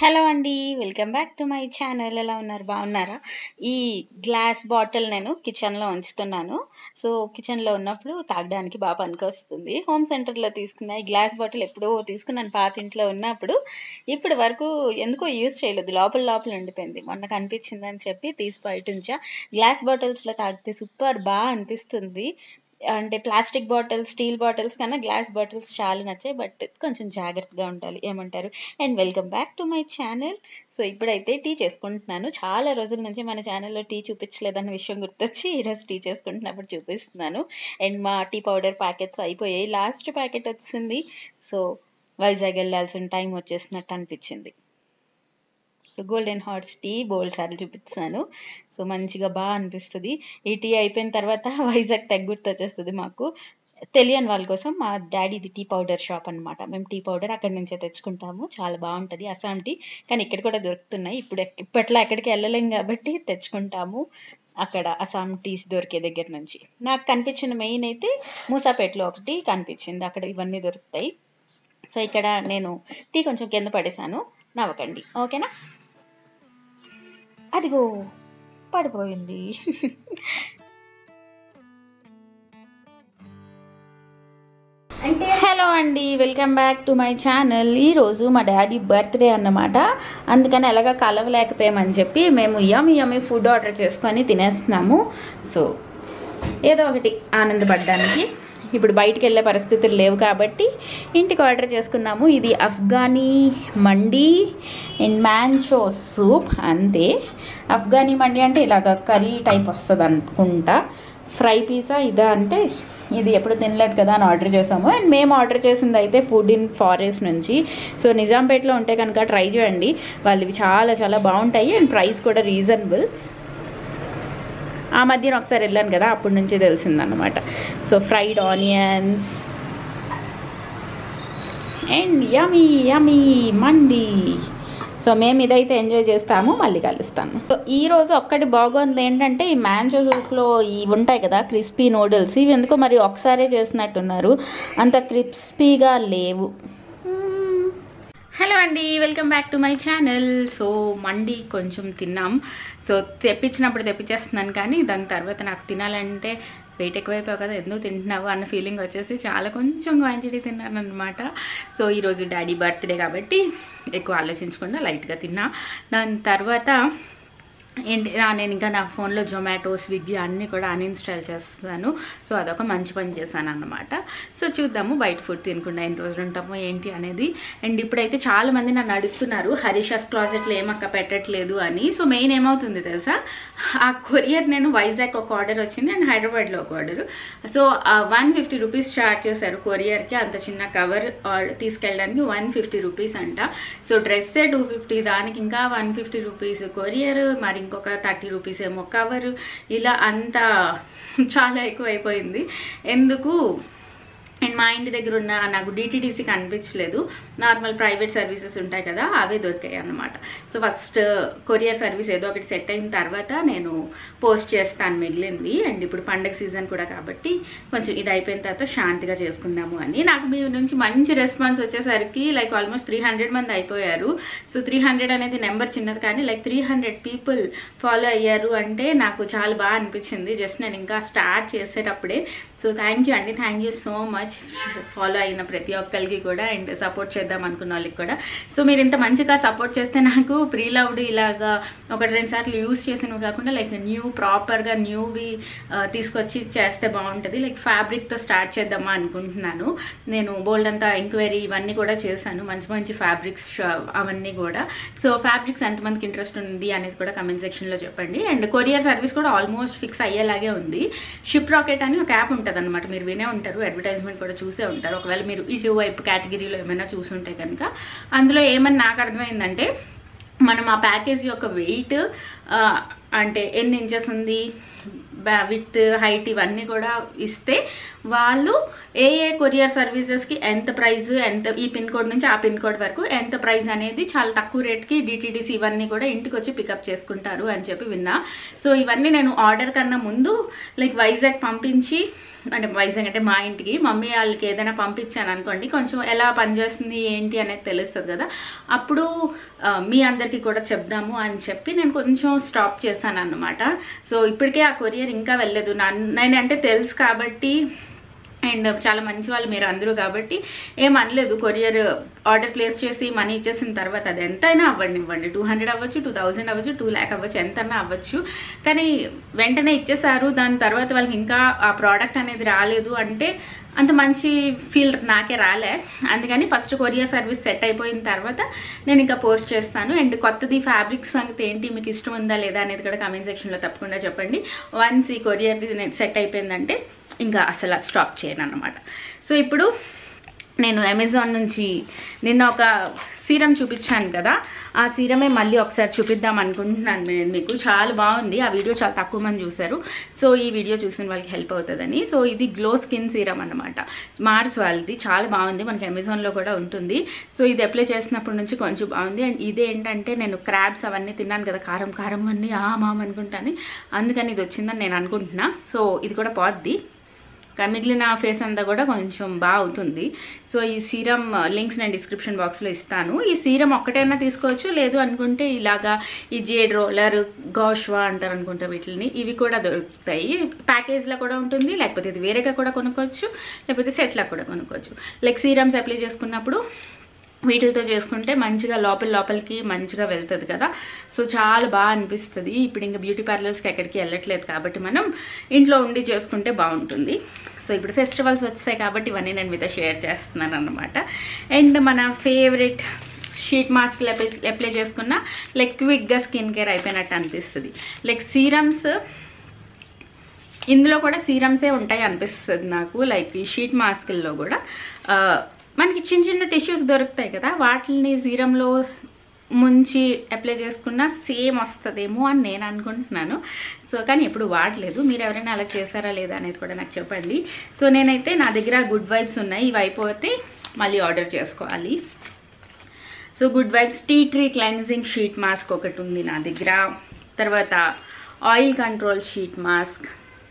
hello అండి welcome back to my channel ఎలా ఉన్నారు బాగున్నారా ఈ గ్లాస్ బాటిల్ నేను కిచెన్లో ఉంచుతున్నాను సో కిచెన్లో ఉన్నప్పుడు తాగడానికి బాగా పనికొస్తుంది హోమ్ సెంటర్లో తీసుకున్న ఈ గ్లాస్ బాటిల్ ఎప్పుడో తీసుకున్నాను పాత ఇంట్లో ఉన్నప్పుడు ఇప్పటి వరకు ఎందుకో యూజ్ చేయలేదు లోపల లోపల ఉండిపోయింది మొన్న కనిపించింది అని చెప్పి తీసి బయట ఉంచా గ్లాస్ బాటిల్స్లో తాగితే సూపర్ బాగా అనిపిస్తుంది అంటే ప్లాస్టిక్ బాటిల్స్ స్టీల్ బాటిల్స్ కన్నా గ్లాస్ బాటిల్స్ చాలా నచ్చాయి బట్ కొంచెం జాగ్రత్తగా ఉండాలి ఏమంటారు and welcome back to my channel so ఇప్పుడైతే టీ చేసుకుంటున్నాను చాలా రోజుల నుంచి మన ఛానల్లో టీ చూపించలేదన్న విషయం గుర్తొచ్చి ఈరోజు టీ చేసుకుంటున్నప్పుడు చూపిస్తున్నాను అండ్ మా టీ పౌడర్ ప్యాకెట్స్ అయిపోయాయి లాస్ట్ ప్యాకెట్ వచ్చింది సో వైజాగ్ వెళ్ళాల్సిన టైం వచ్చేసినట్టు అనిపించింది so golden hearts tea bowl సార్లు చూపిస్తాను సో మంచిగా బాగా అనిపిస్తుంది ఈ టీ అయిపోయిన తర్వాత వైజాగ్ తెగ గుర్తు వచ్చేస్తుంది మాకు తెలియని వాళ్ళ కోసం మా డాడీది టీ పౌడర్ షాప్ అనమాట మేము టీ పౌడర్ అక్కడి నుంచే తెచ్చుకుంటాము చాలా బాగుంటుంది అస్సాం టీ కానీ ఇక్కడ కూడా దొరుకుతున్నాయి ఇప్పుడు ఎక్- ఇప్పట్లో ఎక్కడికి వెళ్ళలేం కాబట్టి తెచ్చుకుంటాము అక్కడ అస్సాం టీస్ దొరికే దగ్గర నుంచి నాకు కనిపించిన మెయిన్ అయితే మూసాపేటలో ఒకటి కనిపించింది అక్కడ ఇవన్నీ దొరుకుతాయి సో ఇక్కడ నేను టీ కొంచెం కింద పడేశాను నవ్వకండి ఓకేనా అదిగో పడిపోయింది హలో అండి welcome back to my channel ఈరోజు మా డాడీ బర్త్డే అన్నమాట అందుకని ఎలాగ కలవలేకపోయామని చెప్పి మేము యమి యమి ఫుడ్ ఆర్డర్ చేసుకొని తినేస్తున్నాము సో ఏదో ఒకటి ఆనందపడడానికి ఇప్పుడు బయటికి వెళ్ళే పరిస్థితులు లేవు కాబట్టి ఇంటికి ఆర్డర్ చేసుకున్నాము ఇది Afghani mandi and manchow soup అంతే అఫ్ఘానీ మండి అంటే ఇలాగ కర్రీ టైప్ వస్తుంది అనుకుంటా ఫ్రై పీసా ఇదా అంటే ఇది ఎప్పుడు తినలేదు కదా అని ఆర్డర్ చేసాము అండ్ మేము ఆర్డర్ చేసింది అయితే ఫుడ్ ఇన్ ఫారెస్ట్ నుంచి సో నిజాంపేటలో ఉంటే కనుక ట్రై చేయండి వాళ్ళవి చాలా చాలా బాగుంటాయి అండ్ ప్రైస్ కూడా రీజనబుల్ ఆ మధ్యన ఒకసారి వెళ్ళాను కదా అప్పటి నుంచి తెలిసిందనమాట so fried onions and yummy yummy mandi so మేము ఇదైతే ఎంజాయ్ చేస్తాము మళ్ళీ కలుస్తాను సో ఈ రోజు ఒక్కటి బాగుంది ఏంటంటే ఈ మ్యాంచో సూప్లో ఇవి ఉంటాయి కదా క్రిస్పీ నూడిల్స్ ఇవి ఎందుకో మరి ఒకసారే చేసినట్టున్నారు అంత క్రిస్పీగా లేవు హలో అండి welcome back to my channel so మండి కొంచెం తిన్నాం సో తెప్పించినప్పుడు తెప్పించేస్తున్నాను కానీ దాని తర్వాత నాకు తినాలంటే వెయిట్ ఎక్కువైపోయావు కదా ఎందుకు తింటున్నావు అన్న ఫీలింగ్ వచ్చేసి చాలా కొంచెం క్వాంటిటీ తిన్నాను అనమాట సో ఈరోజు డాడీ బర్త్డే కాబట్టి ఎక్కువ ఆలోచించకుండా లైట్గా తిన్నా దాని తర్వాత ఏంటి ఆ, నేను ఇంకా నా ఫోన్లో జొమాటో స్విగ్గీ అన్నీ కూడా అన్ఇన్స్టాల్ చేస్తాను సో అదొక మంచి పని చేశాను అన్నమాట సో చూద్దాము బయట ఫుడ్ తినకుండా ఎన్ని రోజులు ఉంటామో ఏంటి అనేది అండ్ ఇప్పుడైతే చాలా మంది నన్ను అడుగుతున్నారు హరీషాస్ క్లాజెట్లో ఏమక్క పెట్టట్లేదు అని సో మెయిన్ ఏమవుతుంది తెలుసా ఆ కొరియర్ నేను వైజాగ్ ఒక ఆర్డర్ వచ్చింది అండ్ హైదరాబాద్లో ఒక order so one fifty rupees charge చేశారు కొరియర్కి అంత చిన్న కవర్ తీసుకెళ్ళడానికి వన్ ఫిఫ్టీ రూపీస్ అంట సో డ్రెస్సే టూ ఫిఫ్టీ దానికి ఇంకా వన్ ఫిఫ్టీ రూపీస్ కొరియర్ మరి ఇంకొక థర్టీ రూపీస్ ఏమో కవర్ ఇలా అంతా చాలా ఎక్కువ అయిపోయింది ఎందుకు అండ్ మా ఇంటి దగ్గర ఉన్న నాకు డిటీడీసీ కనిపించలేదు నార్మల్ ప్రైవేట్ సర్వీసెస్ ఉంటాయి కదా అవే దొరికాయి అన్నమాట సో ఫస్ట్ కొరియర్ సర్వీస్ ఏదో ఒకటి సెట్ అయిన తర్వాత నేను పోస్ట్ చేస్తాను మిగిలింది అండ్ ఇప్పుడు పండగ సీజన్ కూడా కాబట్టి కొంచెం ఇది అయిపోయిన తర్వాత శాంతిగా చేసుకుందాము అని నాకు మీ నుంచి మంచి రెస్పాన్స్ వచ్చేసరికి లైక్ ఆల్మోస్ట్ త్రీ హండ్రెడ్ మంది అయిపోయారు సో త్రీ హండ్రెడ్ అనేది నెంబర్ చిన్నది కానీ like three hundred people follow అయ్యారు అంటే నాకు చాలా బాగా అనిపించింది జస్ట్ నేను ఇంకా స్టార్ట్ చేసేటప్పుడే సో థ్యాంక్ యూ అండి thank you so much follow అయిన ప్రతి ఒక్కరికి కూడా అండ్ సపోర్ట్ చేద్దాం అనుకున్న వాళ్ళకి కూడా సో మీరు ఇంత మంచిగా సపోర్ట్ చేస్తే నాకు ప్రీ లవ్డ్ ఇలాగా ఒకటి రెండు సార్లు యూస్ చేసినవి కాకుండా లైక్ న్యూ ప్రాపర్గా న్యూవి తీసుకొచ్చి చేస్తే బాగుంటుంది లైక్ ఫ్యాబ్రిక్తో స్టార్ట్ చేద్దామా అనుకుంటున్నాను నేను బోల్డ్ అంతా ఎంక్వైరీ ఇవన్నీ కూడా చేశాను మంచి మంచి ఫ్యాబ్రిక్స్ అవన్నీ కూడా సో ఫ్యాబ్రిక్స్ ఎంతమందికి ఇంట్రెస్ట్ ఉంది అనేది కూడా కమెంట్ సెక్షన్లో చెప్పండి అండ్ కొరియర్ సర్వీస్ కూడా ఆల్మోస్ట్ ఫిక్స్ అయ్యేలాగే ఉంది షిప్ రాకెట్ అని ఒక యాప్ ఉంటుంది అనమాట మీరు వినే ఉంటారు అడ్వర్టైజ్మెంట్ కూడా చూసే ఉంటారు ఒకవేళ మీరు ఇటువైపు కేటగిరీలో ఏమైనా చూసుంటే కనుక అందులో ఏమని నాకు అర్థమైందంటే మనం ఆ ప్యాకేజ్ యొక్క వెయిట్ అంటే ఎన్ని ఇంచెస్ ఉంది విత్ హైట్ ఇవన్నీ కూడా ఇస్తే వాళ్ళు ఏ ఏ కొరియర్ సర్వీసెస్కి ఎంత ప్రైస్ ఎంత ఈ పిన్ కోడ్ నుంచి ఆ పిన్ కోడ్ వరకు ఎంత ప్రైస్ అనేది చాలా తక్కువ రేట్కి డిటీడీసీ ఇవన్నీ కూడా ఇంటికి వచ్చి పికప్ చేసుకుంటారు అని చెప్పి విన్నా సో ఇవన్నీ నేను ఆర్డర్ కన్నా ముందు లైక్ వైజాగ్ పంపించి అంటే వైజాగ్ అంటే మా ఇంటికి మమ్మీ వాళ్ళకి ఏదైనా పంపించాను అనుకోండి కొంచెం ఎలా పనిచేస్తుంది ఏంటి అనేది తెలుస్తుంది కదా అప్పుడు ఆ, మీ అందరికీ కూడా చెప్దాము అని చెప్పి నేను కొంచెం స్టాప్ చేశాను అన్నమాట సో ఇప్పటికే ఆ కొరియర్ ఇంకా వెళ్ళలేదు నన్ను నేను అంటే తెలుసు కాబట్టి అండ్ చాలా మంచి వాళ్ళు మీరు అందరూ కాబట్టి ఏం అనలేదు కొరియర్ ఆర్డర్ ప్లేస్ చేసి మనీ ఇచ్చేసిన తర్వాత అది ఎంతైనా అవ్వండి ఇవ్వండి టూ హండ్రెడ్ అవ్వచ్చు టూ థౌజండ్ అవ్వచ్చు టూ ల్యాక్ అవ్వచ్చు ఎంతైనా అవ్వచ్చు కానీ వెంటనే ఇచ్చేసారు దాని తర్వాత వాళ్ళకి ఇంకా ఆ ప్రోడక్ట్ అనేది రాలేదు అంటే అంత మంచి ఫీల్ నాకే రాలే అందుకని ఫస్ట్ కొరియర్ సర్వీస్ సెట్ అయిపోయిన తర్వాత నేను ఇంకా పోస్ట్ చేస్తాను అండ్ కొత్తది ఫ్యాబ్రిక్ సంగతి ఏంటి మీకు ఇష్టం ఉందా లేదా అనేది కూడా కామెంట్ సెక్షన్లో తప్పకుండా చెప్పండి వన్స్ ఈ కొరియర్ది సెట్ అయిపోయిందంటే ఇంకా అసలు స్టాప్ చేయను అనమాట సో ఇప్పుడు నేను అమెజాన్ నుంచి నిన్న ఒక సీరం చూపించాను కదా ఆ సీరమే మళ్ళీ ఒకసారి చూపిద్దాం అనుకుంటున్నాను నేను మీకు చాలా బాగుంది ఆ వీడియో చాలా తక్కువ మంది చూశారు సో ఈ వీడియో చూసిన వాళ్ళకి హెల్ప్ అవుతుందని సో ఇది గ్లో స్కిన్ సీరం అనమాట మార్స్ వాళ్ళది చాలా బాగుంది మనకి అమెజాన్లో కూడా ఉంటుంది సో ఇది అప్లై చేసినప్పటి నుంచి కొంచెం బాగుంది అండ్ ఇది ఏంటంటే నేను క్రాబ్స్ అవన్నీ తిన్నాను కదా కారం కారం అన్నీ ఆ మామ అనుకుంటాను అందుకని ఇది వచ్చిందని నేను అనుకుంటున్నా సో ఇది కూడా పోద్ది కా- మిగిలిన ఫేస్ అంతా కూడా కొంచెం బాగా అవుతుంది సో ఈ సీరం లింక్స్ నేను డిస్క్రిప్షన్ బాక్స్లో ఇస్తాను ఈ సీరం ఒక్కటైనా తీసుకోవచ్చు లేదు అనుకుంటే ఇలాగా ఈ జేడ్ రోలర్ గోష్వా అంటారు అనుకుంటా వీటిని ఇవి కూడా దొరుకుతాయి ప్యాకేజ్లో కూడా ఉంటుంది లేకపోతే ఇది వేరేగా కూడా కొనుక్కోవచ్చు లేకపోతే సెట్లో కూడా కొనుక్కోవచ్చు లైక్ సీరమ్స్ అప్లై చేసుకున్నప్పుడు వీటితో చేసుకుంటే మంచిగా లోపల లోపలికి మంచిగా వెళ్తుంది కదా సో చాలా బాగా అనిపిస్తుంది ఇప్పుడు ఇంకా బ్యూటీ పార్లర్స్కి ఎక్కడికి వెళ్ళట్లేదు కాబట్టి మనం ఇంట్లో ఉండి చేసుకుంటే బాగుంటుంది సో ఇప్పుడు ఫెస్టివల్స్ వచ్చాయి కాబట్టి ఇవన్నీ నేను మీతో షేర్ చేస్తున్నాను అనమాట అండ్ మన favourite sheet mask apply apply చేసుకున్న లైక్ క్విక్గా స్కిన్ కేర్ అయిపోయినట్టు అనిపిస్తుంది లైక్ సీరమ్స్ ఇందులో కూడా సీరమ్సే ఉంటాయి అనిపిస్తుంది నాకు లైక్ ఈ షీట్ మాస్కుల్లో కూడా ఆ, మనకి చిన్న చిన్న టిష్యూస్ దొరుకుతాయి కదా వాటిని సీరంలో ముంచి అప్లై చేసుకున్నా సేమ్ వస్తుందేమో అని నేను అనుకుంటున్నాను సో కానీ ఎప్పుడు వాడలేదు మీరు ఎవరైనా అలా చేశారా లేదా అనేది కూడా నాకు చెప్పండి సో నేనైతే నా దగ్గర గుడ్ వైబ్స్ ఉన్నాయి ఇవి అయిపోతే మళ్ళీ ఆర్డర్ చేసుకోవాలి so good vibes tea tree cleansing sheet mask ఒకటి ఉంది నా దగ్గర తర్వాత oil control sheet mask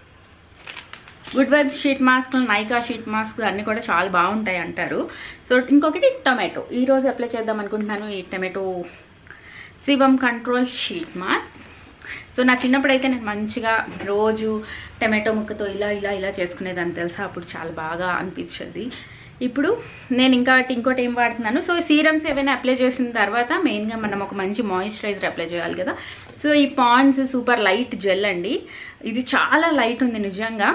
good vibes sheet mask Nykaa sheet mask అన్నీ కూడా చాలా బాగుంటాయి అంటారు సో ఇంకొకటి టొమాటో ఈరోజు అప్లై చేద్దాం అనుకుంటున్నాను ఈ టొమాటో శివం కంట్రోల్ షీట్ మాస్క్ సో నా చిన్నప్పుడు అయితే నేను మంచిగా రోజు టమాటో ముక్కతో ఇలా ఇలా ఇలా చేసుకునేదాన్ని తెలుసా అప్పుడు చాలా బాగా అనిపించేది ఇప్పుడు నేను ఇంకా ఇంకోటి ఏం వాడుతున్నాను సో సీరమ్స్ ఏవైనా అప్లై చేసిన తర్వాత మెయిన్గా మనం ఒక మంచి మాయిశ్చరైజర్ అప్లై చేయాలి కదా సో ఈ పాండ్స్ సూపర్ లైట్ జెల్ అండి ఇది చాలా లైట్ ఉంది నిజంగా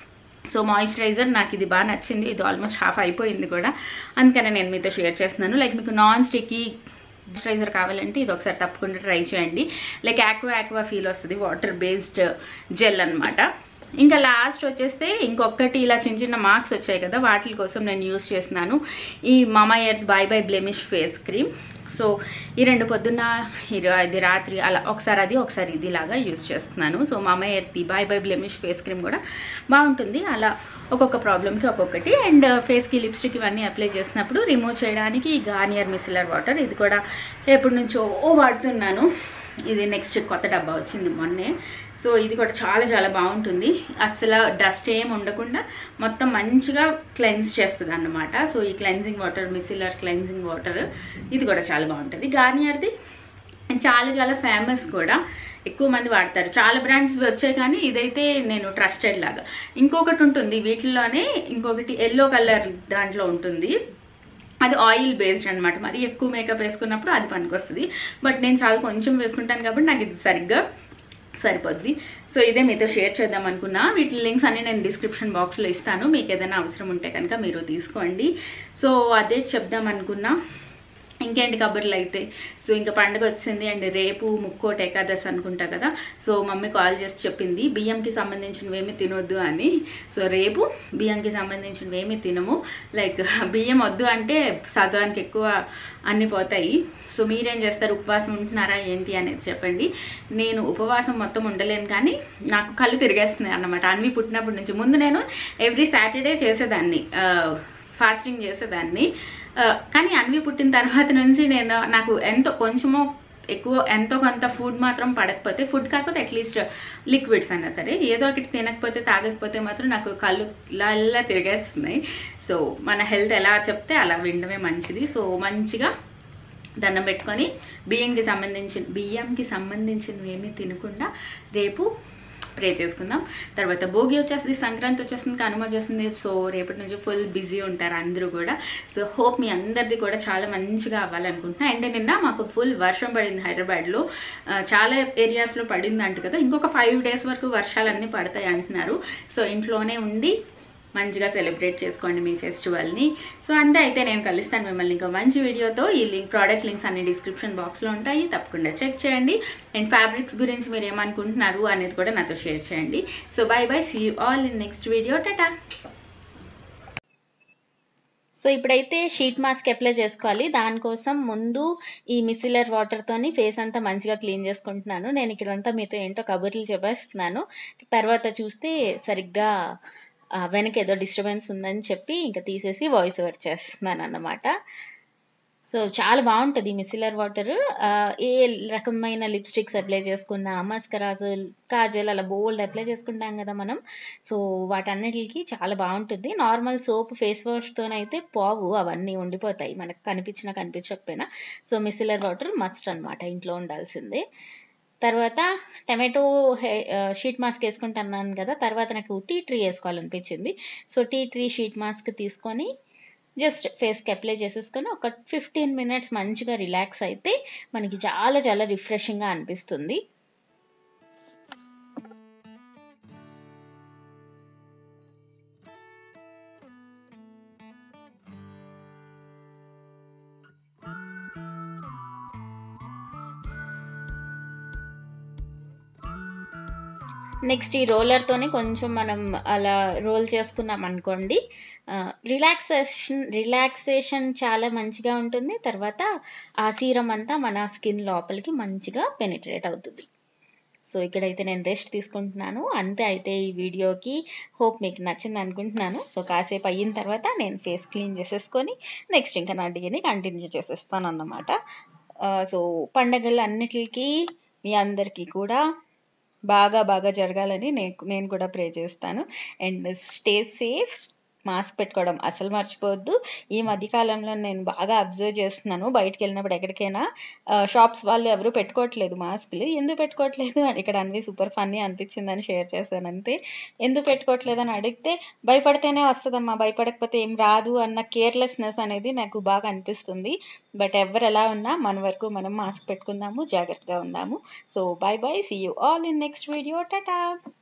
సో మాయిశ్చరైజర్ నాకు ఇది బాగా నచ్చింది ఇది ఆల్మోస్ట్ హాఫ్ అయిపోయింది కూడా అందుకనే నేను మీతో షేర్ చేస్తున్నాను లైక్ మీకు నాన్ స్టిక్కీ మాయిశ్చరైజర్ కావాలంటే ఇది ఒకసారి తప్పకుండా ట్రై చేయండి లైక్ ఆక్వా ఆక్వా ఫీల్ వస్తుంది వాటర్ బేస్డ్ జెల్ అన్నమాట ఇంకా లాస్ట్ వచ్చేస్తే ఇంకొకటి ఇలా చిన్న చిన్న మార్క్స్ వచ్చాయి కదా వాటి కోసం నేను యూస్ చేస్తున్నాను ఈ Mamaearth bye bye blemish face cream so ఈ రెండు పొద్దున్న ఇది ఇది రాత్రి అలా ఒకసారి అది ఒకసారి ఇది లాగా యూస్ చేస్తున్నాను సో మా అమ్మాయి ఎర్తి bye bye blemish face cream కూడా బాగుంటుంది అలా ఒక్కొక్క ప్రాబ్లమ్కి ఒక్కొక్కటి అండ్ ఫేస్కి లిప్స్టిక్ ఇవన్నీ అప్లై చేసినప్పుడు రిమూవ్ చేయడానికి ఈ గార్నియర్ మిసిలర్ వాటర్ ఇది కూడా ఎప్పటి నుంచో వాడుతున్నాను ఇది నెక్స్ట్ కొత్త డబ్బా వచ్చింది మొన్నే సో ఇది కూడా చాలా చాలా బాగుంటుంది అసలు డస్ట్ ఏం ఉండకుండా మొత్తం మంచిగా క్లెన్స్ చేస్తుంది అన్నమాట సో ఈ cleansing water micellar cleansing water ఇది కూడా చాలా బాగుంటుంది గార్నియర్ది చాలా చాలా ఫేమస్ కూడా ఎక్కువ మంది వాడతారు చాలా బ్రాండ్స్ వచ్చాయి కానీ ఇదైతే నేను ట్రస్టెడ్ లాగా ఇంకొకటి ఉంటుంది వీటిల్లోనే ఇంకొకటి ఎల్లో కలర్ దాంట్లో ఉంటుంది అది ఆయిల్ బేస్డ్ అనమాట మరి ఎక్కువ మేకప్ వేసుకున్నప్పుడు అది పనికొస్తుంది బట్ నేను చాలా కొంచెం వేసుకుంటాను కాబట్టి నాకు ఇది సరిగ్గా సరిపోద్ది సో ఇదే మీతో షేర్ చేద్దాం అనుకున్నా వీటి లింక్స్ అన్ని నేను డిస్క్రిప్షన్ బాక్స్లో ఇస్తాను మీకు ఏదైనా అవసరం ఉంటే కనుక మీరు తీసుకోండి సో అదే చెప్దాం అనుకున్నా ఇంకేంటి కబుర్లు అయితే సో ఇంకా పండుగ వచ్చింది అండ్ రేపు ముక్కోటి ఏకాదశి అనుకుంటా కదా సో మమ్మీ కాల్ చేసి చెప్పింది బియ్యంకి సంబంధించినవేమి తినొద్దు అని సో రేపు బియ్యంకి సంబంధించినవేమి తినము లైక్ బియ్యం వద్దు అంటే సగానికి ఎక్కువ అన్ని పోతాయి సో మీరేం చేస్తారు ఉపవాసం ఉంటున్నారా ఏంటి అనేది చెప్పండి నేను ఉపవాసం మొత్తం ఉండలేను కానీ నాకు కళ్ళు తిరిగేస్తున్నాయి అన్నమాట అన్వి పుట్టినప్పటి నుంచి ముందు నేను ఎవ్రీ సాటర్డే చేసేదాన్ని ఫాస్టింగ్ చేసేదాన్ని ఆ, కానీ అన్వి పుట్టిన తర్వాత నుంచి నేను నాకు ఎంతో కొంచెమో ఎక్కువ ఎంతో కొంత ఫుడ్ మాత్రం పడకపోతే ఫుడ్ కాకపోతే అట్లీస్ట్ లిక్విడ్స్ అయినా సరే ఏదో ఒకటి తినకపోతే తాగకపోతే మాత్రం నాకు కళ్ళు ఇలా ఇలా తిరిగేస్తున్నాయి సో మన హెల్త్ ఎలా చెప్తే అలా వినడమే మంచిది సో మంచిగా దండం పెట్టుకొని బియ్యంకి సంబంధించిన బియ్యంకి సంబంధించినవి ఏమీ తినకుండా రేపు ప్రే చేసుకుందాం తర్వాత భోగి వచ్చేస్తుంది సంక్రాంతి వచ్చేస్తుంది కనుమ వచ్చేస్తుంది సో రేపటి నుంచి ఫుల్ బిజీ ఉంటారు అందరూ కూడా సో హోప్ మీ అందరిది కూడా చాలా మంచిగా అవ్వాలనుకుంటున్నా అండ్ నిన్న మాకు ఫుల్ వర్షం పడింది హైదరాబాద్లో ఆ, చాలా ఏరియాస్లో పడింది అంట కదా ఇంకొక ఫైవ్ డేస్ వరకు వర్షాలన్నీ పడతాయి అంటున్నారు సో ఇంట్లోనే ఉండి మంచిగా సెలబ్రేట్ చేసుకోండి మీ ఫెస్టివల్ని సో అంతే అయితే నేను కలుస్తాను మిమ్మల్ని ఇంకా మంచి వీడియోతో ఈ లింక్ ప్రోడక్ట్ లింక్స్ అన్ని డిస్క్రిప్షన్ బాక్స్లో ఉంటాయి తప్పకుండా చెక్ చేయండి అండ్ ఫ్యాబ్రిక్స్ గురించి మీరు ఏమనుకుంటున్నారు అనేది కూడా నాతో షేర్ చేయండి so bye bye see you all in next video టాటా సో ఇప్పుడైతే షీట్ మాస్క్ అప్లై చేసుకోవాలి దానికోసం ముందు ఈ మిసిలర్ వాటర్తోని ఫేస్ అంతా మంచిగా క్లీన్ చేసుకుంటున్నాను నేను ఇక్కడంతా మీతో ఏంటో కబుర్లు చెప్పేస్తున్నాను తర్వాత చూస్తే సరిగ్గా ఆ, వెనక ఏదో డిస్టర్బెన్స్ ఉందని చెప్పి ఇంకా తీసేసి వాయిస్ ఓవర్ చేస్తున్నాను అన్నమాట సో చాలా బాగుంటుంది మిసిలర్ వాటర్ ఏ రకమైన లిప్స్టిక్స్ అప్లై చేసుకున్నా మస్కరాస్ కాజల్ అలా బోల్డ్ అప్లై చేసుకుంటాం కదా మనం సో వాటన్నిటికి చాలా బాగుంటుంది నార్మల్ సోప్ ఫేస్ వాష్తోనైతే పోవు అవన్నీ ఉండిపోతాయి మనకు కనిపించినా కనిపించకపోయినా సో మిసిలర్ వాటర్ మస్ట్ అన్నమాట ఇంట్లో ఉండాల్సిందే తర్వాత టమాటో షీట్ మాస్క్ వేసుకుంటున్నాను కదా తర్వాత నాకు టీ ట్రీ వేసుకోవాలనిపించింది so tea tree sheet mask తీసుకొని జస్ట్ ఫేస్కి అప్లై చేసేసుకొని ఒక ఫిఫ్టీన్ మినిట్స్ మంచిగా రిలాక్స్ అయితే మనకి చాలా చాలా రిఫ్రెషింగ్గా అనిపిస్తుంది నెక్స్ట్ ఈ రోలర్తోని కొంచెం మనం అలా రోల్ చేసుకున్నాం అనుకోండి రిలాక్సేషన్ రిలాక్సేషన్ చాలా మంచిగా ఉంటుంది తర్వాత ఆ సీరం అంతా మన స్కిన్ లోపలికి మంచిగా పెనిట్రేట్ అవుతుంది సో ఇక్కడైతే నేను రెస్ట్ తీసుకుంటున్నాను అంతే అయితే ఈ వీడియోకి హోప్ మీకు నచ్చింది అనుకుంటున్నాను సో కాసేపు అయిన తర్వాత నేను ఫేస్ క్లీన్ చేసేసుకొని నెక్స్ట్ ఇంకా నా డేని కంటిన్యూ చేసేస్తాను అన్నమాట సో పండగలు అన్నిటికీ మీ అందరికీ కూడా బాగా బాగా జరగాలని నేను నేను కూడా ప్రే చేస్తాను అండ్ స్టే సేఫ్ మాస్క్ పెట్టుకోవడం అసలు మర్చిపోవద్దు ఈ మధ్యకాలంలో నేను బాగా అబ్జర్వ్ చేస్తున్నాను బయటికి వెళ్ళినప్పుడు ఎక్కడికైనా షాప్స్ వాళ్ళు ఎవరు పెట్టుకోవట్లేదు మాస్క్లు ఎందుకు పెట్టుకోవట్లేదు అని ఇక్కడ అన్ని సూపర్ ఫన్నీ అనిపించిందని షేర్ చేశాను అంతే ఎందుకు పెట్టుకోవట్లేదు అని అడిగితే భయపడితేనే వస్తుందమ్మా భయపడకపోతే ఏం రాదు అన్న కేర్లెస్నెస్ అనేది నాకు బాగా అనిపిస్తుంది బట్ ఎవరు ఎలా ఉన్నా మన వరకు మనం మాస్క్ పెట్టుకుందాము జాగ్రత్తగా ఉందాము so bye bye see you all in next video Tata